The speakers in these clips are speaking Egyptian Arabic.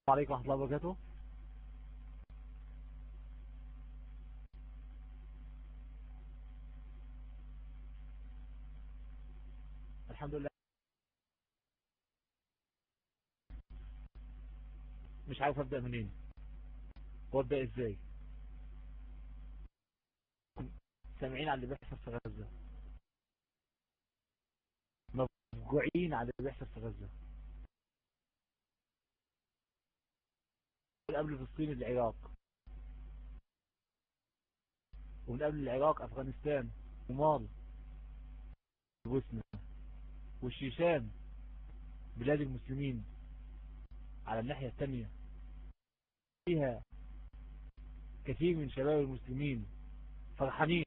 عليكم ورحمة الله وبركاته الحمد لله مش عارف ابدأ منين وابدأ ازاي سامعين على اللي بيحصل في غزة مفجوعين على اللي بيحصل في غزة قبل فلسطين العراق ومن قبل العراق افغانستان ومال وبوسنة والشيشان بلاد المسلمين على الناحية الثانية فيها كثير من شباب المسلمين فرحانين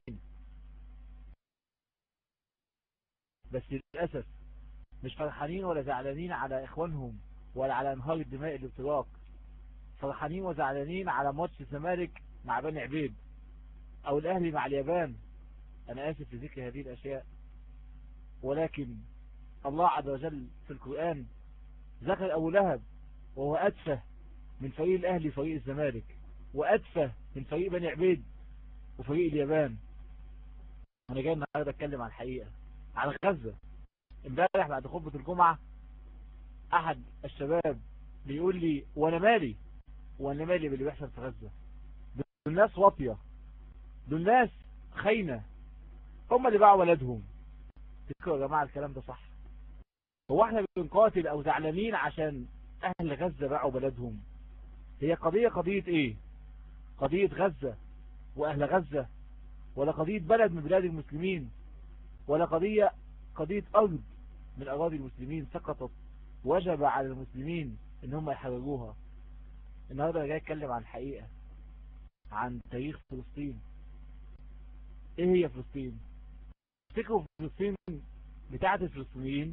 بس للأسف مش فرحانين ولا زعلانين على إخوانهم ولا على انهار الدماء اللي بتراك فرحانين وزعلانين على ماتش الزمالك مع بني عبيد او الاهلي مع اليابان انا اسف لذكر هذه الاشياء ولكن الله عز وجل في القرآن ذكر ابو لهب وهو ادفه من فريق الاهلي فريق الزمالك وادفه من فريق بني عبيد وفريق اليابان انا جاي النهارده اتكلم عن الحقيقة عن غزة امبارح بعد خطبة الجمعة احد الشباب بيقول لي وانا مالي وانا مالي باللي بيحصل في غزة دول ناس واطية دول ناس خاينة هم اللي باعوا ولدهم تذكروا يا جماعة الكلام ده صح هو احنا بنقاتل او زعلانين عشان اهل غزة باعوا بلدهم هي قضية قضية ايه قضية غزة واهل غزة ولا قضية بلد من بلاد المسلمين ولا قضية قضية ارض من اراضي المسلمين سقطت وجب على المسلمين ان هم يحرروها النهاردة جاي اتكلم عن الحقيقة عن تاريخ فلسطين ايه هي فلسطين تفتكروا فلسطين بتاعة الفلسطينيين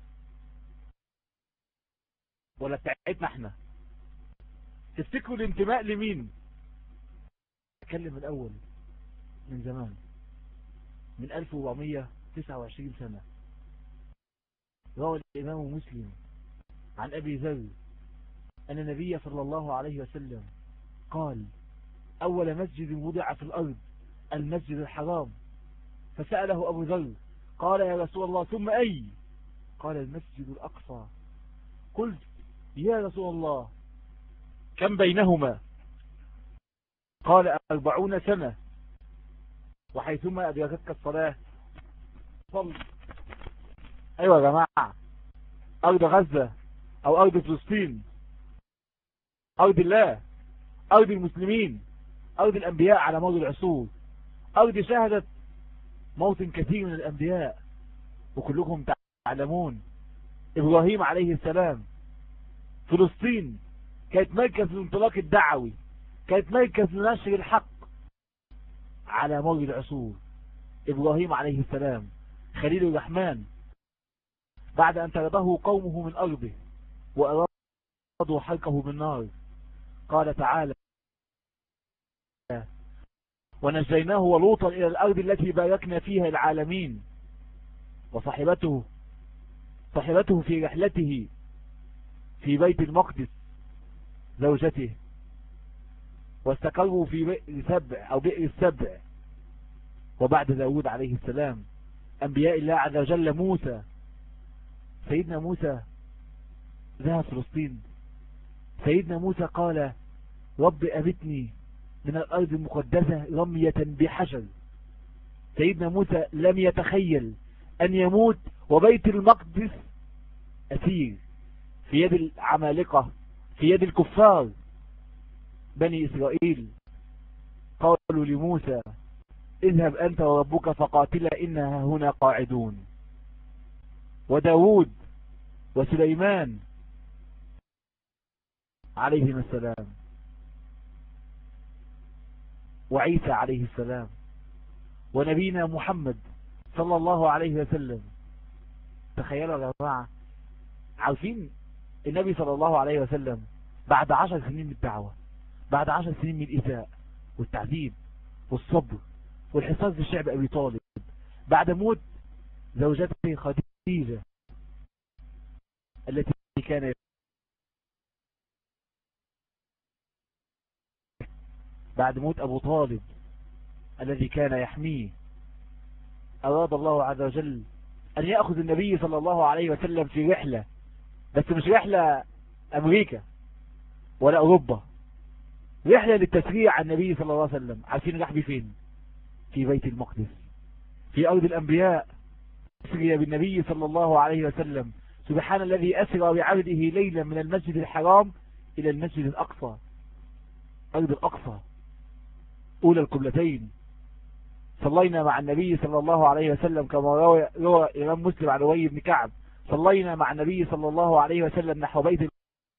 ولا بتاعتنا احنا تفتكروا الانتماء لمين اتكلم الاول من زمان من 1429 سنة روى الامام مسلم عن ابي ذر أن النبي صلى الله عليه وسلم قال أول مسجد وضع في الأرض المسجد الحرام فسأله أبو ذر قال يا رسول الله ثم أي قال المسجد الأقصى قلت يا رسول الله كم بينهما قال أربعون سنة وحيثما أدركتك الصلاة صل أيوة يا جماعة أرض غزة أو أرض فلسطين أرض الله أرض المسلمين أرض الأنبياء على مر العصور أرض شهدت موطن كثير من الأنبياء وكلكم تعلمون إبراهيم عليه السلام فلسطين كانت مركز الانطلاق الدعوي كانت مركز لنشر الحق على مر العصور إبراهيم عليه السلام خليل الرحمن بعد أن طرده قومه من أرضه وأرادوا حرقه بالنار قال تعالى ونجيناه ولوطا إلى الأرض التي باركنا فيها العالمين وصاحبته صاحبته في رحلته في بيت المقدس زوجته واستقروا في بئر سبع أو بئر السبع وبعد داود عليه السلام أنبياء الله عز وجل موسى سيدنا موسى ذهب فلسطين سيدنا موسى قال رب أبتني من الأرض المقدسة رمية بحجر سيدنا موسى لم يتخيل أن يموت وبيت المقدس أسير في يد العمالقة في يد الكفار بني إسرائيل قالوا لموسى اذهب أنت وربك فقاتلا إنها هنا قاعدون وداود وسليمان عليهم السلام وعيسى عليه السلام ونبينا محمد صلى الله عليه وسلم تخيلوا يا جماعة عارفين النبي صلى الله عليه وسلم بعد عشر سنين من الدعوة بعد عشر سنين من الإساء والتعذيب والصبر والحصار في الشعب أبي طالب بعد موت زوجته خديجة التي كان بعد موت أبو طالب الذي كان يحميه أراد الله عز وجل أن يأخذ النبي صلى الله عليه وسلم في رحلة بس مش رحلة أمريكا ولا أوروبا رحلة للتسريع عن النبي صلى الله عليه وسلم عارفين راح فين في بيت المقدس في أرض الأنبياء أسري بالنبي صلى الله عليه وسلم سبحان الذي أسرى بعبده ليلا من المسجد الحرام إلى المسجد الأقصى أرض الأقصى أولى القبلتين صلينا مع النبي صلى الله عليه وسلم كما روى, روى إمام مسلم عن روي بن كعب صلينا مع النبي صلى الله عليه وسلم نحو بيت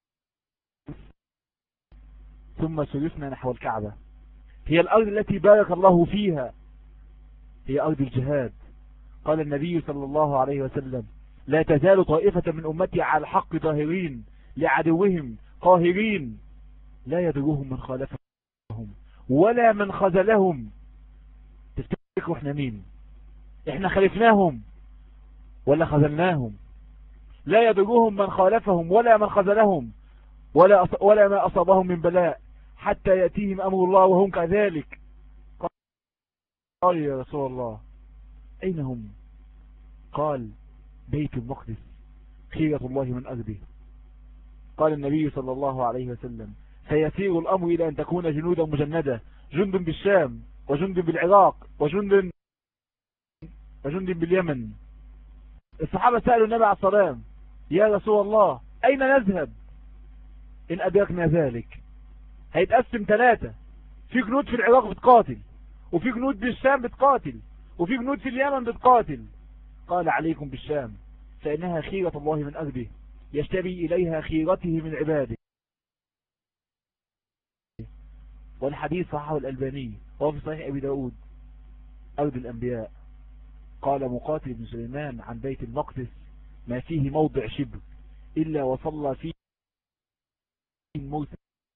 ثم سلسنا نحو الكعبة هي الأرض التي بارك الله فيها هي أرض الجهاد قال النبي صلى الله عليه وسلم لا تزال طائفة من أمتي على الحق ظاهرين لعدوهم قاهرين لا يدرهم من خالفهم ولا من خذلهم تفتكروا احنا مين احنا خلفناهم ولا خذلناهم لا يدرهم من خالفهم ولا من خذلهم ولا, ولا ما أصابهم من بلاء حتى يأتيهم أمر الله وهم كذلك قال يا رسول الله أين هم قال بيت المقدس خيرة الله من أرضه قال النبي صلى الله عليه وسلم سيسير الأمر إلى أن تكون جنودا مجندة جند بالشام وجند بالعراق وجند وجند باليمن الصحابة سألوا النبي عليه الصلاة يا رسول الله أين نذهب إن أدركنا ذلك هيتقسم ثلاثة في جنود في العراق بتقاتل وفي جنود بالشام بتقاتل وفي جنود في اليمن بتقاتل قال عليكم بالشام فإنها خيرة الله من أرضه يشتري إليها خيرته من عباده والحديث صححه الألباني وهو في صحيح أبي داود أرض الأنبياء قال مقاتل بن سليمان عن بيت المقدس ما فيه موضع شبر إلا وصلى فيه موسى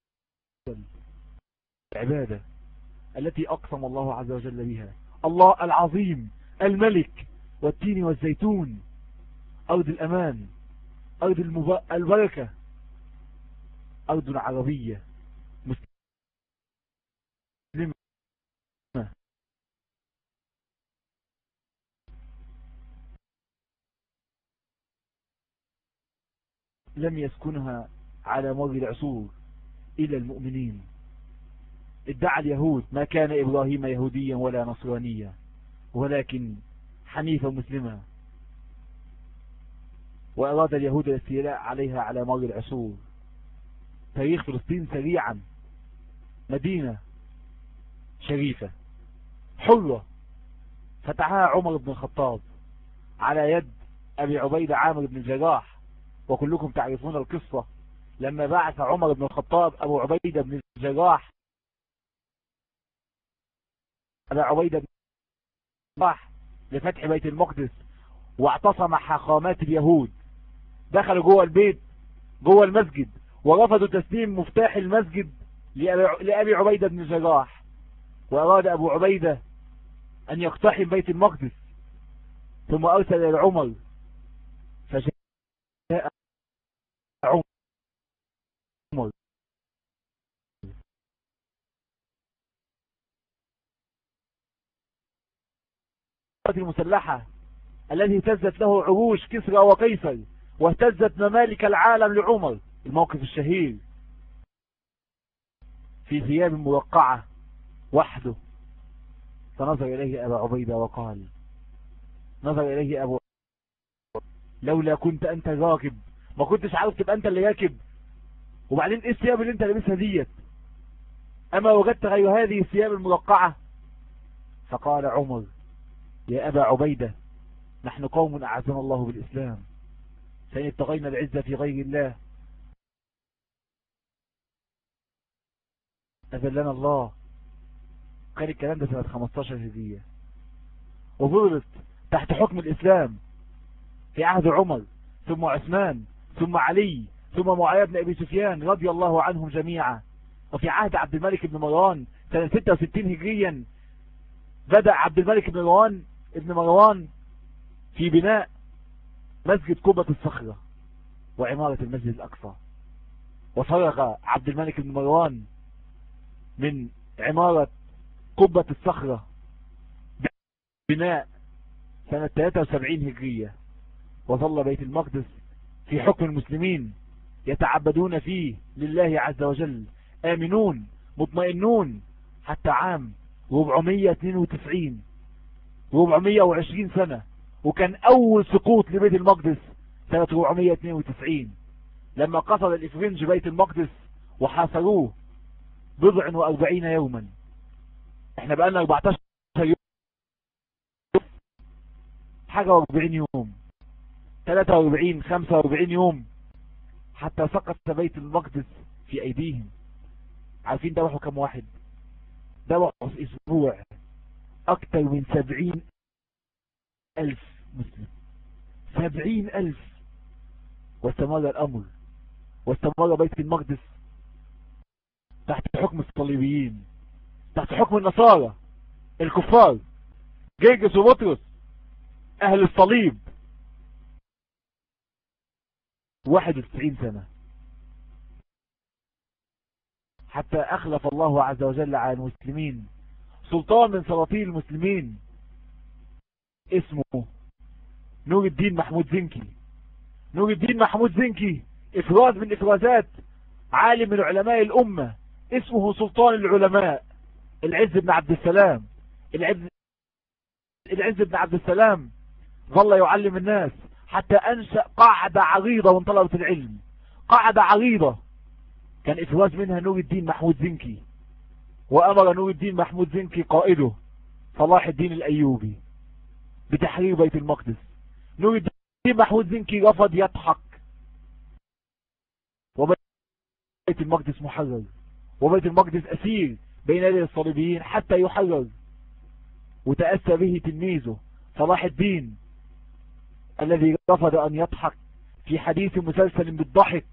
العبادة التي أقسم الله عز وجل بها الله العظيم الملك والتين والزيتون أرض الأمان أرض البركة أرض عربية مسلمة لم يسكنها على مر العصور إلى المؤمنين ادعى اليهود ما كان إبراهيم يهوديا ولا نصرانيا ولكن حنيفا مسلما وأراد اليهود الاستيلاء عليها على مر العصور تاريخ فلسطين سريعا مدينة شريفة حرة فتحها عمر بن الخطاب على يد أبي عبيدة عامر بن الجراح وكلكم تعرفون القصة لما بعث عمر بن الخطاب أبو عبيدة بن الجراح أبا عبيدة بن الجراح لفتح بيت المقدس واعتصم حاخامات اليهود دخلوا جوه البيت جوه المسجد ورفضوا تسليم مفتاح المسجد لأبي عبيدة بن الجراح وأراد أبو عبيدة أن يقتحم بيت المقدس ثم أرسل إلى عمر فجاء عمر المسلحة الذي اهتزت له عروش كسرى وقيصر واهتزت ممالك العالم لعمر الموقف الشهير في ثياب موقعة وحده فنظر إليه أبا عبيدة وقال نظر إليه أبو لولا كنت أنت راكب ما كنتش عارف تبقى أنت اللي راكب وبعدين إيه الثياب اللي أنت لابسها ديت أما وجدت غير هذه الثياب الموقعة فقال عمر يا أبا عبيدة نحن قوم أعزنا الله بالإسلام فإن ابتغينا العزة في غير الله أذلنا الله كان الكلام ده سنة 15 هجرية وفضلت تحت حكم الإسلام في عهد عمر ثم عثمان ثم علي ثم معاوية بن أبي سفيان رضي الله عنهم جميعا وفي عهد عبد الملك بن مروان سنة 66 هجريا بدأ عبد الملك بن مروان ابن مروان في بناء مسجد قبة الصخرة وعمارة المسجد الأقصى وفرغ عبد الملك بن مروان من عمارة قبة الصخرة بناء سنة 73 هجرية وظل بيت المقدس في حكم المسلمين يتعبدون فيه لله عز وجل آمنون مطمئنون حتى عام 492 420 سنة وكان أول سقوط لبيت المقدس سنة 492 لما قصد الإفرنج بيت المقدس وحاصروه بضع وأربعين يوما احنا بقالنا 14 يوم حاجة واربعين يوم 43 45 يوم حتى سقط بيت المقدس في ايديهم عارفين دوحوا كم واحد دوحوا في اسبوع اكتر من سبعين الف مسلم سبعين الف واستمر الامر واستمر بيت المقدس تحت حكم الصليبيين تحت حكم النصارى الكفار جيجس وبطرس اهل الصليب 91 سنة حتى اخلف الله عز وجل على المسلمين سلطان من سلاطين المسلمين اسمه نور الدين محمود زنكي نور الدين محمود زنكي افراز من افرازات عالم من علماء الامة اسمه سلطان العلماء العز بن عبد السلام العز, العز بن عبد السلام ظل يعلم الناس حتى أنشأ قاعدة عريضة من طلبة العلم قاعدة عريضة كان إفراز منها نور الدين محمود زنكي وأمر نور الدين محمود زنكي قائده صلاح الدين الأيوبي بتحرير بيت المقدس نور الدين محمود زنكي رفض يضحك وبيت المقدس محرر وبيت المقدس أسير بين يدي الصليبيين حتى يحرر وتأسى به تلميذه صلاح الدين الذي رفض أن يضحك في حديث مسلسل بالضحك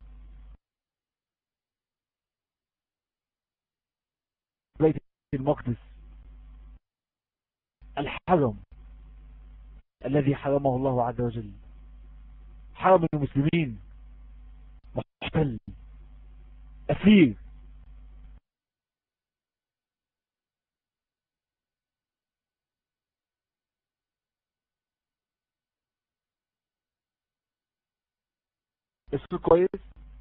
بيت المقدس الحرم الذي حرمه الله عز وجل حرم المسلمين محتل أسير الصوت كويس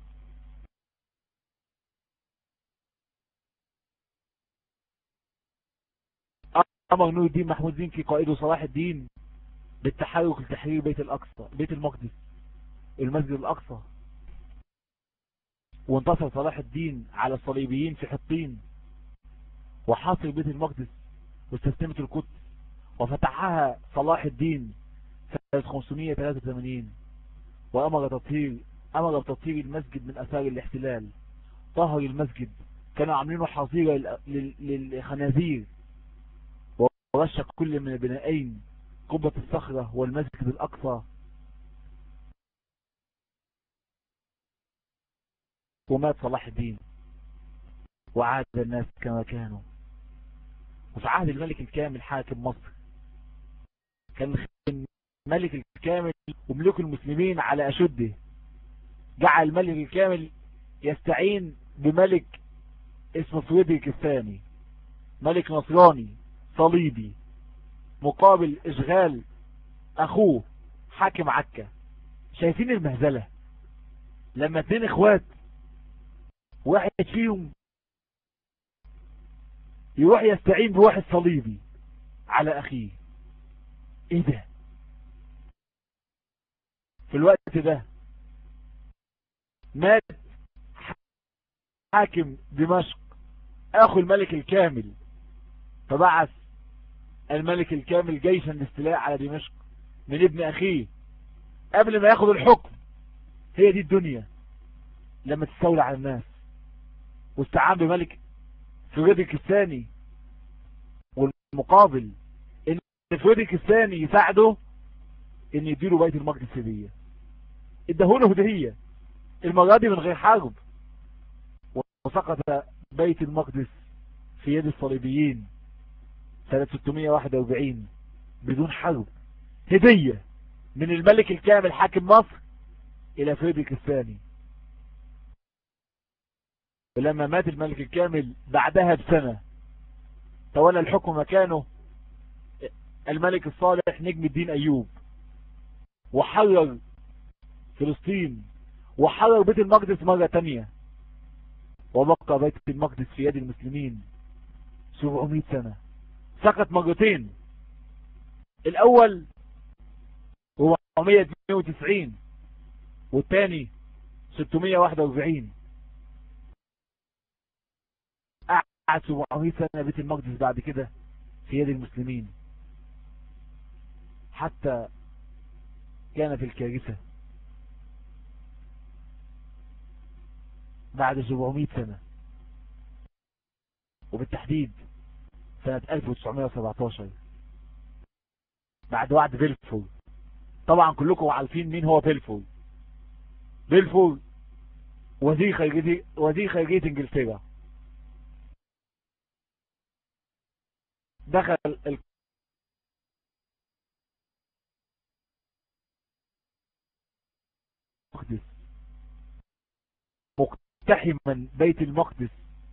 امر نور الدين محمود زنكي قائده صلاح الدين بالتحرك لتحرير بيت الاقصى بيت المقدس المسجد الاقصى وانتصر صلاح الدين على الصليبيين في حطين وحاصر بيت المقدس واستسلمت القدس وفتحها صلاح الدين سنة 583 وأمر تطهير أمر بتطهير المسجد من أثار الاحتلال طهر المسجد كانوا عاملينه حظيرة للخنازير ورشق كل من البنائين قبة الصخرة والمسجد الأقصى ومات صلاح الدين وعاد الناس كما كانوا وفي عهد الملك الكامل حاكم مصر كان الملك الكامل وملوك المسلمين على أشده جعل الملك الكامل يستعين بملك اسمه فريدريك الثاني ملك نصراني صليبي مقابل اشغال اخوه حاكم عكا شايفين المهزلة لما اتنين اخوات واحد فيهم يروح يستعين بواحد صليبي على اخيه ايه ده في الوقت ده مات حاكم دمشق اخو الملك الكامل فبعث الملك الكامل جيشا للاستيلاء على دمشق من ابن اخيه قبل ما ياخد الحكم هي دي الدنيا لما تستولى على الناس واستعان بملك فريدريك الثاني والمقابل ان فريدريك الثاني يساعده ان يديله بيت المقدس هديه ادهوله هديه المرة دي من غير حرب وسقط بيت المقدس في يد الصليبيين سنة 641 بدون حرب هدية من الملك الكامل حاكم مصر الى فريدريك الثاني ولما مات الملك الكامل بعدها بسنة تولى الحكم مكانه الملك الصالح نجم الدين أيوب وحرر فلسطين وحرر بيت المقدس مرة تانية وبقى بيت المقدس في يد المسلمين 700 سنة سقط مرتين الأول 492 والثاني 641 قعد 700 سنة بيت المقدس بعد كده في يد المسلمين حتى كانت الكارثة بعد 700 سنة وبالتحديد سنة 1917 بعد وعد بلفور طبعا كلكم عارفين مين هو بلفور بلفور وزير خارجية وزير خارجية انجلترا دخل المقدس مقتحما بيت المقدس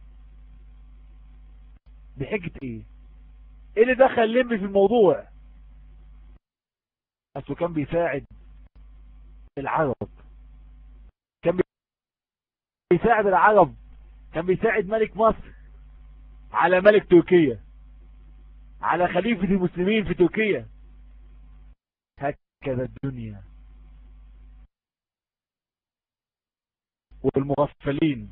بحجة ايه ايه اللي دخل لمبي في الموضوع اصله كان بيساعد العرب كان بيساعد العرب كان بيساعد ملك مصر على ملك تركيا على خليفة المسلمين في تركيا هكذا الدنيا والمغفلين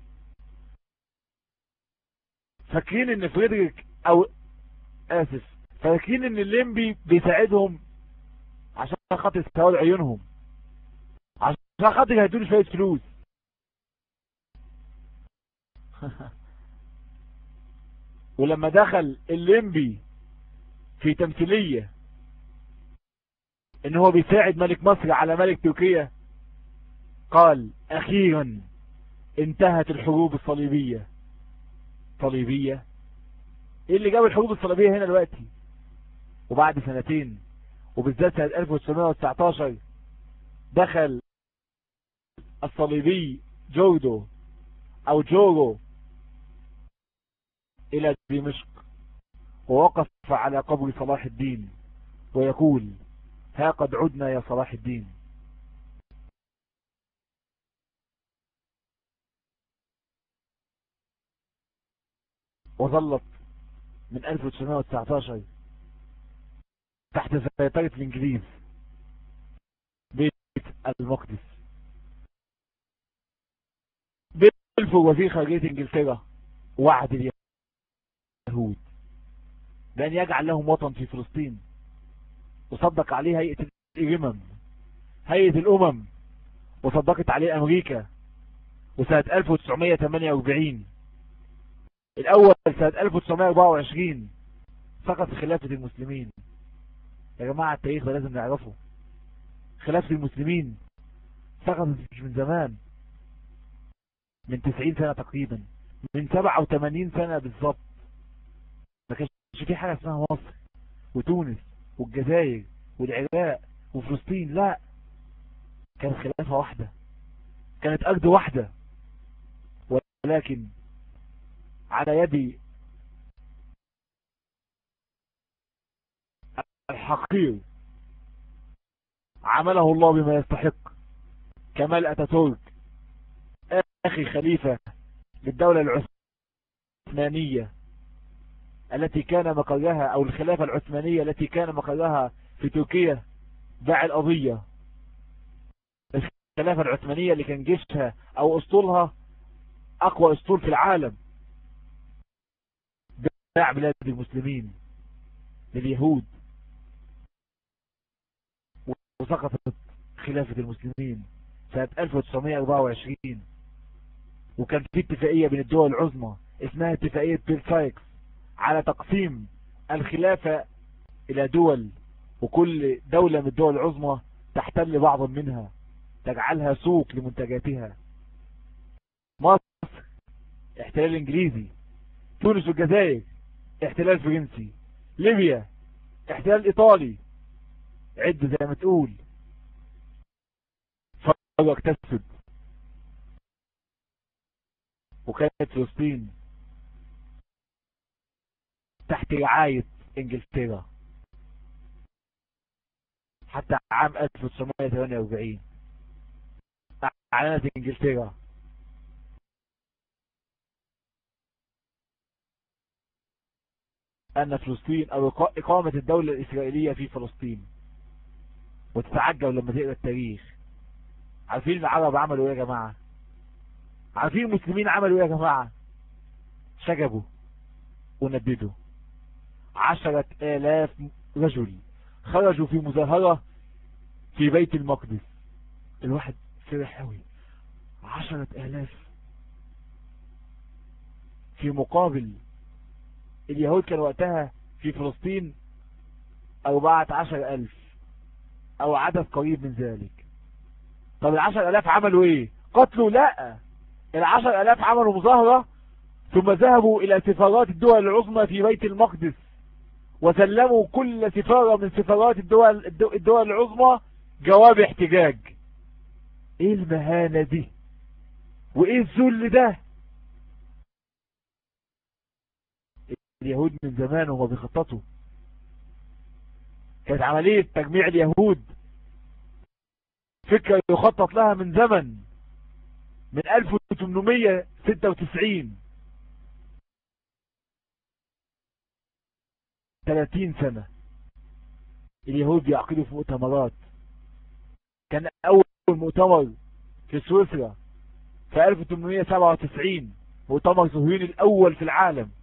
فاكرين ان فريدريك او اسف فاكرين ان الليمبي بيساعدهم عشان خاطر سواد عيونهم عشان خاطر هيدوني شوية فلوس ولما دخل الليمبي في تمثيلية ان هو بيساعد ملك مصر على ملك تركيا قال اخيرا انتهت الحروب الصليبية صليبية ايه اللي جاب الحروب الصليبية هنا دلوقتي وبعد سنتين وبالذات سنة 1919 دخل الصليبي جودو او جورو الى دمشق ووقف على قبر صلاح الدين ويقول ها قد عدنا يا صلاح الدين وظلت من 1919 تحت سيطرة الانجليز بيت المقدس بيلفو وزير خارجية انجلترا وعد اليهود بأن يجعل لهم وطن في فلسطين وصدق عليه هيئة الإمم هيئة الأمم وصدقت عليه أمريكا وسنة 1948 الأول سنة 1924 سقط خلافة المسلمين يا جماعة التاريخ ده لازم نعرفه خلافة المسلمين سقطت مش من زمان من 90 سنة تقريبا من 87 سنة بالظبط ما كانش في حاجة اسمها مصر وتونس والجزائر والعراق وفلسطين لا كانت خلافة واحدة كانت أرض واحدة ولكن على يد الحقير عمله الله بما يستحق كمال أتاتورك أخي خليفة للدولة العثمانية التي كان مقرها أو الخلافة العثمانية التي كان مقرها في تركيا باع القضية الخلافة العثمانية اللي كان جيشها أو أسطولها أقوى أسطول في العالم باع بلاد المسلمين لليهود وسقطت خلافة المسلمين سنة 1924 وكان في اتفاقية بين الدول العظمى اسمها اتفاقية بيرسايكس على تقسيم الخلافة الى دول وكل دولة من الدول العظمى تحتل بعضا منها تجعلها سوق لمنتجاتها مصر احتلال انجليزي تونس والجزائر احتلال فرنسي ليبيا احتلال ايطالي عد زي ما تقول فرق تسد وكانت فلسطين تحت رعاية انجلترا حتى عام 1948 اعلنت انجلترا ان فلسطين او اقامة الدولة الاسرائيلية في فلسطين وتتعجب لما تقرأ التاريخ عارفين العرب عملوا ايه يا جماعة عارفين المسلمين عملوا ايه يا جماعة شجبوا ونددوا عشرة آلاف رجل خرجوا في مظاهرة في بيت المقدس الواحد فرح قوي عشرة آلاف في مقابل اليهود كان وقتها في فلسطين أربعة عشر ألف أو عدد قريب من ذلك طب العشر ألاف عملوا إيه قتلوا لا العشر ألاف عملوا مظاهرة ثم ذهبوا إلى سفارات الدول العظمى في بيت المقدس وسلموا كل سفارة من سفارات الدول, الدول العظمى جواب احتجاج ايه المهانة دي وايه الذل ده اليهود من زمان وما بيخططوا كانت عملية تجميع اليهود فكرة يخطط لها من زمن من 1896 30 سنة اليهود بيعقدوا في مؤتمرات كان اول مؤتمر في سويسرا في 1897 مؤتمر صهيوني الاول في العالم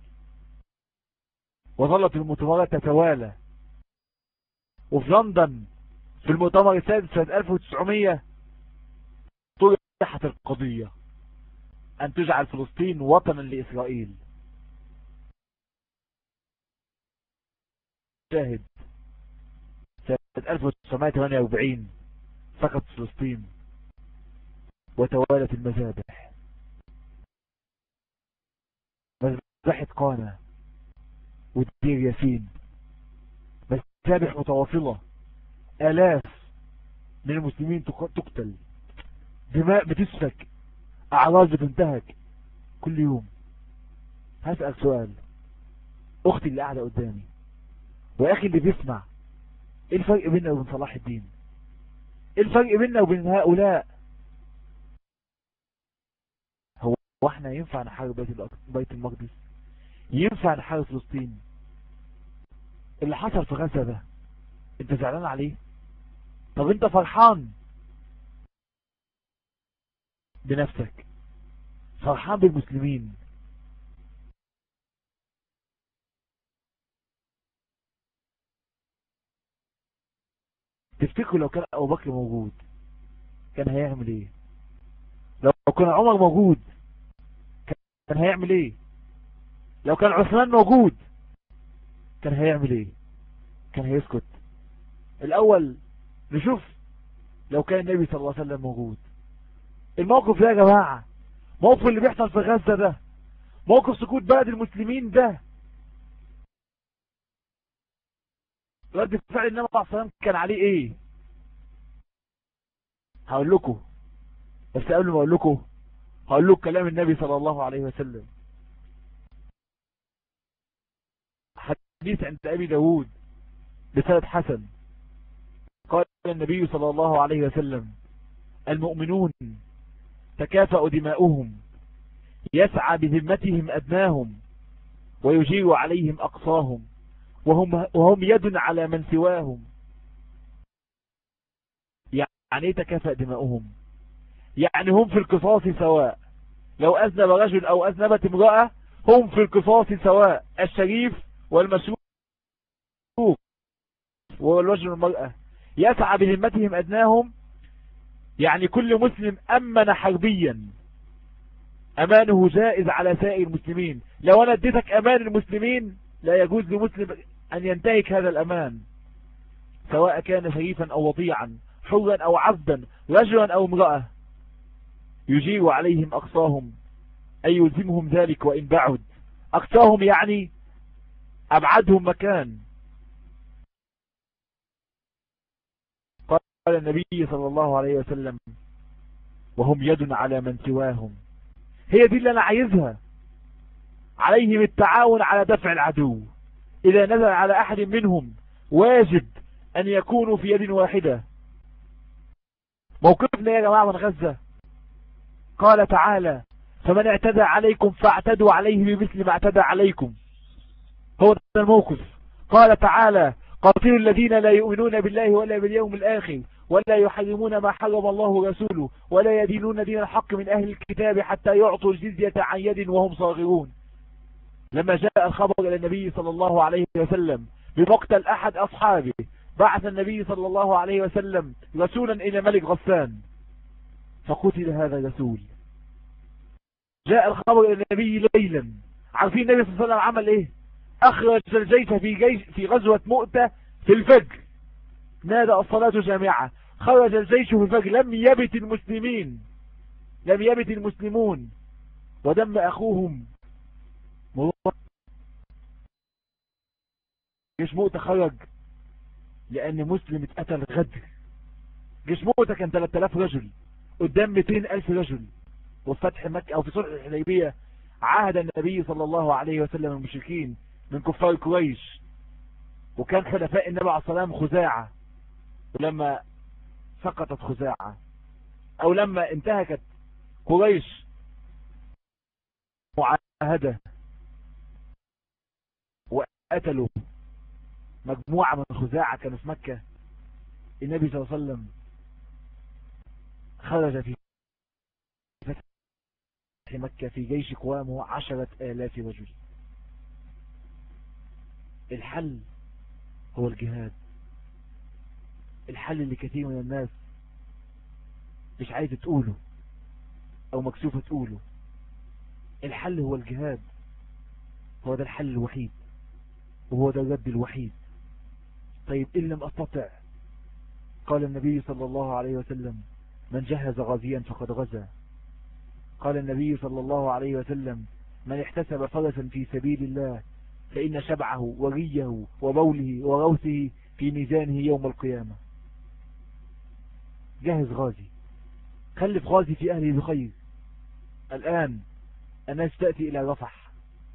وظلت المؤتمرات تتوالى وفي لندن في المؤتمر السادس سنة 1900 طرحت القضية أن تجعل فلسطين وطنا لإسرائيل شاهد سنة 1948 سقط فلسطين وتوالت المذابح مذبحة قانا ودير ياسين مذابح متواصلة آلاف من المسلمين تقتل دماء بتسفك أعراض بتنتهك كل يوم هسأل سؤال أختي اللي قاعدة قدامي وأخي اللي بيسمع إيه الفرق بيننا وبين صلاح الدين إيه الفرق بيننا وبين هؤلاء هو احنا ينفع نحارب بيت, بيت المقدس ينفع نحارب فلسطين اللي حصل في غزة ده انت زعلان عليه طب انت فرحان بنفسك فرحان بالمسلمين تفتكروا لو كان ابو بكر موجود كان هيعمل ايه لو كان عمر موجود كان هيعمل ايه لو كان عثمان موجود كان هيعمل ايه كان هيسكت الاول نشوف لو كان النبي صلى الله عليه وسلم موجود الموقف ده يا جماعة موقف اللي بيحصل في غزة ده موقف سكوت بلد المسلمين ده رد فعل النبي صلى الله عليه وسلم كان عليه ايه هقول لكم بس قبل ما اقول لكم هقول لكم كلام النبي صلى الله عليه وسلم حديث عند ابي داود بسند حسن قال النبي صلى الله عليه وسلم المؤمنون تكافأ دماؤهم يسعى بذمتهم أدناهم ويجير عليهم أقصاهم وهم, وهم يد على من سواهم يعني تكافأ دماؤهم يعني هم في القصاص سواء لو أذنب رجل أو أذنبت امرأة هم في القصاص سواء الشريف والمشروف والرجل والمرأة يسعى بذمتهم أدناهم يعني كل مسلم أمن حربيا أمانه جائز على سائر المسلمين لو أنا اديتك أمان المسلمين لا يجوز لمسلم أن ينتهك هذا الأمان سواء كان شريفا أو وطيعا حرا أو عبدا رجلا أو امرأة يجير عليهم أقصاهم أي يلزمهم ذلك وإن بعد أقصاهم يعني أبعدهم مكان قال النبي صلى الله عليه وسلم وهم يد على من سواهم هي دي اللي انا عايزها عليهم التعاون على دفع العدو اذا نزل على احد منهم واجب ان يكونوا في يد واحدة موقفنا يا جماعة من غزة قال تعالى فمن اعتدى عليكم فاعتدوا عليه بمثل ما اعتدى عليكم هو ده الموقف قال تعالى قاتلوا الذين لا يؤمنون بالله ولا باليوم الآخر ولا يحرمون ما حرم الله ورسوله ولا يدينون دين الحق من أهل الكتاب حتى يعطوا الجزية عن يد وهم صاغرون لما جاء الخبر إلى النبي صلى الله عليه وسلم بمقتل أحد أصحابه بعث النبي صلى الله عليه وسلم رسولا إلى ملك غسان فقتل هذا الرسول جاء الخبر إلى النبي ليلا عارفين النبي صلى الله عليه وسلم عمل إيه أخرج الجيش في, جيش في غزوة مؤتة في الفجر نادى الصلاة جامعة خرج الجيش في الفجر لم يبت المسلمين لم يبت المسلمون ودم أخوهم جيش مؤتة خرج لأن مسلم اتقتل غدر جيش مؤتة كان 3000 رجل قدام 200 ألف رجل وفي فتح مكة أو في صلح الحديبية عهد النبي صلى الله عليه وسلم المشركين من كفار قريش وكان حلفاء النبي عليه الصلاة والسلام خزاعة ولما سقطت خزاعة او لما انتهكت قريش معاهدة وقتلوا مجموعة من خزاعة كانوا في مكة النبي صلى الله عليه وسلم خرج في فتح مكة في جيش قوامه عشرة آلاف رجل الحل هو الجهاد الحل اللي كثير من الناس مش عايز تقوله او مكسوفة تقوله الحل هو الجهاد هو ده الحل الوحيد وهو ده الرد الوحيد طيب إن لم أستطع قال النبي صلى الله عليه وسلم من جهز غازيا فقد غزا قال النبي صلى الله عليه وسلم من احتسب فرسا في سبيل الله فإن شبعه وريه وبوله وروثه في ميزانه يوم القيامة جهز غازي خلف غازي في أهله بخير الآن الناس تأتي إلى رفح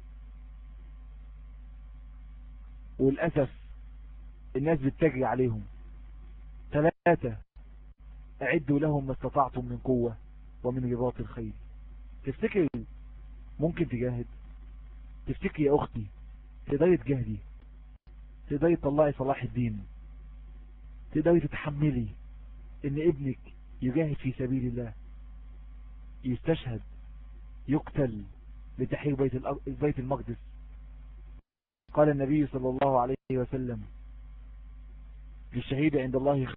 وللأسف الناس بتجري عليهم ثلاثة أعدوا لهم ما استطعتم من قوة ومن رباط الخيل تفتكر ممكن تجاهد تفتكر يا أختي تقدري تجاهدي تقدري تطلعي صلاح الدين تقدري تتحملي ان ابنك يجاهد في سبيل الله يستشهد يقتل لتحرير بيت, بيت المقدس قال النبي صلى الله عليه وسلم للشهيد عند الله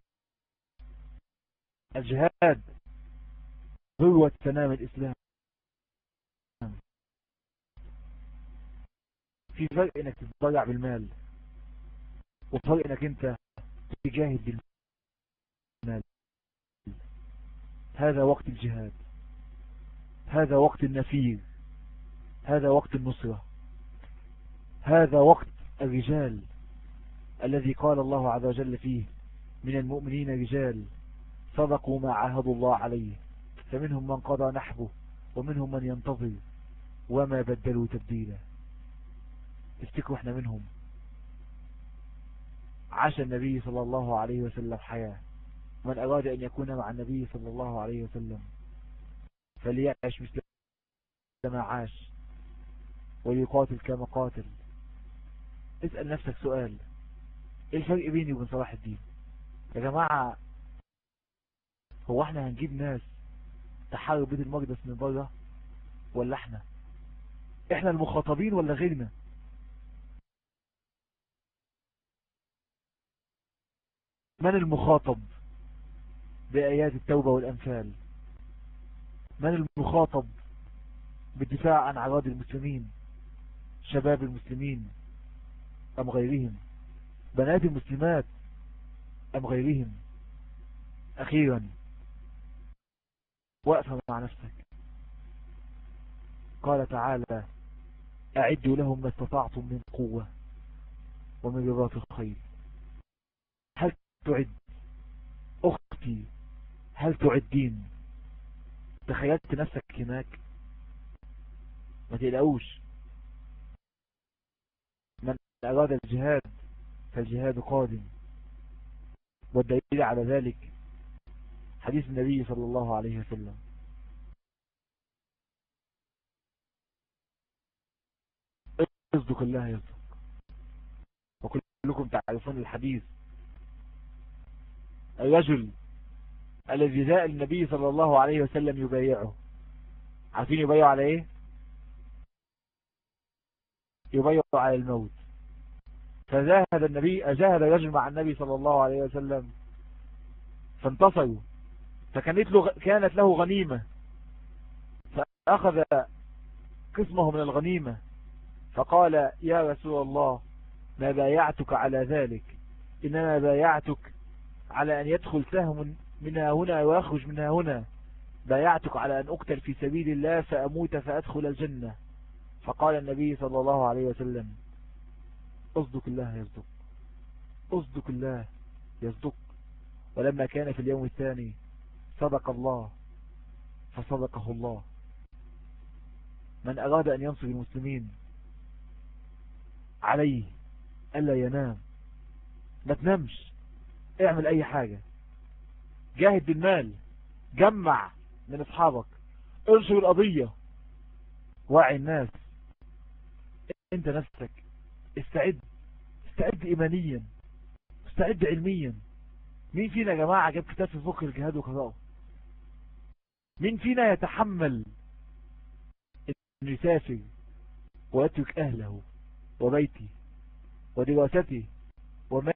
الجهاد ذروة سنام الإسلام في فرق انك تتضرع بالمال وفرق انك انت تجاهد بالمال هذا وقت الجهاد هذا وقت النفير هذا وقت النصرة هذا وقت الرجال الذي قال الله عز وجل فيه من المؤمنين رجال صدقوا ما عاهدوا الله عليه فمنهم من قضى نحبه ومنهم من ينتظر وما بدلوا تبديلا تفتكروا احنا منهم عاش النبي صلى الله عليه وسلم حياة من أراد أن يكون مع النبي صلى الله عليه وسلم فليعش مثل ما عاش وليقاتل كما قاتل اسأل نفسك سؤال ايه الفرق بيني وبين صلاح الدين يا جماعة هو احنا هنجيب ناس تحارب بيت المقدس من بره ولا احنا احنا المخاطبين ولا غيرنا من المخاطب بآيات التوبة والأنفال من المخاطب بالدفاع عن عراض المسلمين شباب المسلمين أم غيرهم بنات المسلمات أم غيرهم أخيرا وقفة مع نفسك قال تعالى أعدوا لهم ما استطعتم من قوة ومن رباط الخيل هل تعد أختي هل تعدين تخيلت نفسك هناك ما تقلقوش من أراد الجهاد فالجهاد قادم والدليل على ذلك حديث النبي صلى الله عليه وسلم يصدق الله يصدق وكلكم تعرفون الحديث الرجل الذي جاء النبي صلى الله عليه وسلم يبايعه عارفين يبايعوا على ايه يبايعوا على الموت فجاهد النبي جاهد الرجل مع النبي صلى الله عليه وسلم فانتصروا فكانت له كانت له غنيمة فأخذ قسمه من الغنيمة فقال يا رسول الله ما بايعتك على ذلك إنما بايعتك على أن يدخل سهم منها هنا ويخرج منها هنا بايعتك على أن أقتل في سبيل الله فأموت فأدخل الجنة فقال النبي صلى الله عليه وسلم أصدق الله يصدق أصدق الله يصدق ولما كان في اليوم الثاني صدق الله فصدقه الله من أراد أن ينصر المسلمين عليه ألا ينام ما تنامش اعمل أي حاجة جاهد بالمال جمع من أصحابك انشر القضية وعي الناس انت نفسك استعد استعد ايمانيا استعد علميا مين فينا يا جماعة جاب كتاب في فقه الجهاد وقضاءه مين فينا يتحمل انه يسافر ويترك اهله وبيتي ودراسته وماله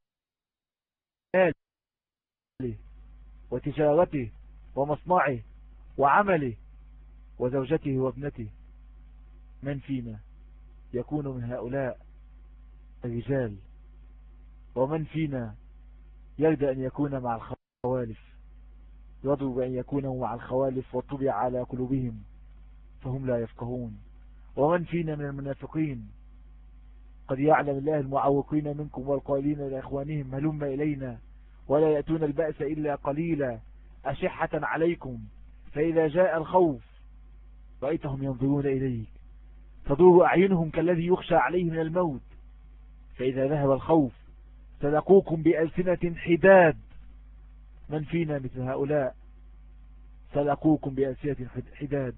وتجارته ومصنعه وعمله وزوجته وابنته من فينا يكون من هؤلاء الرجال ومن فينا يرضى أن يكون مع الخوالف يرضوا بأن يكونوا مع الخوالف وطبع على قلوبهم فهم لا يفقهون ومن فينا من المنافقين قد يعلم الله المعوقين منكم والقائلين لإخوانهم هلم إلينا ولا يأتون البأس إلا قليلا أشحة عليكم فإذا جاء الخوف رأيتهم ينظرون إليك تدور أعينهم كالذي يخشى عليه من الموت فإذا ذهب الخوف سلقوكم بألسنة حداد من فينا مثل هؤلاء سلقوكم بألسنة حداد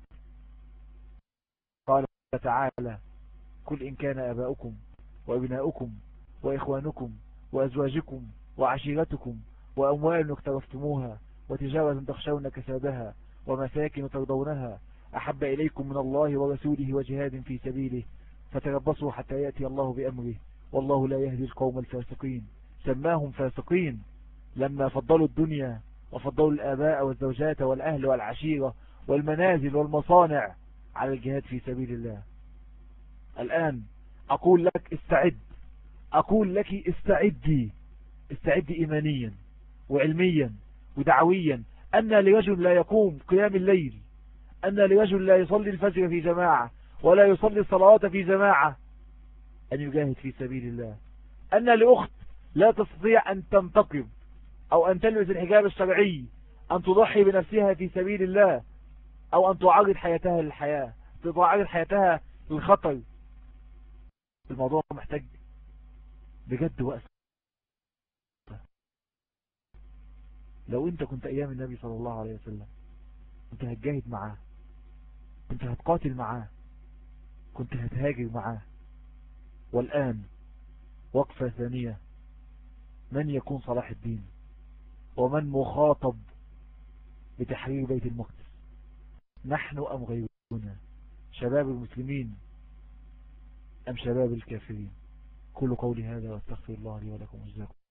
قال تعالى كل إن كان أباؤكم وابناؤكم وإخوانكم وأزواجكم وعشيرتكم وأموال اقترفتموها وتجارة تخشون كسادها ومساكن ترضونها أحب إليكم من الله ورسوله وجهاد في سبيله فتربصوا حتى يأتي الله بأمره والله لا يهدي القوم الفاسقين سماهم فاسقين لما فضلوا الدنيا وفضلوا الآباء والزوجات والأهل والعشيرة والمنازل والمصانع على الجهاد في سبيل الله الآن أقول لك استعد أقول لك استعدي استعدي إيمانيا وعلميا ودعويا أن لرجل لا يقوم قيام الليل أن لرجل لا يصلي الفجر في جماعة ولا يصلي الصلوات في جماعة أن يجاهد في سبيل الله أن لأخت لا تستطيع أن تنتقم أو أن تلبس الحجاب الشرعي أن تضحي بنفسها في سبيل الله أو أن تعرض حياتها للحياة تعرض حياتها للخطر الموضوع محتاج بجد وقت لو انت كنت ايام النبي صلى الله عليه وسلم كنت هتجاهد معاه كنت هتقاتل معاه كنت هتهاجر معاه والآن وقفة ثانية من يكون صلاح الدين ومن مخاطب بتحرير بيت المقدس نحن أم غيرنا شباب المسلمين أم شباب الكافرين كل قولي هذا واستغفر الله لي ولكم وجزاكم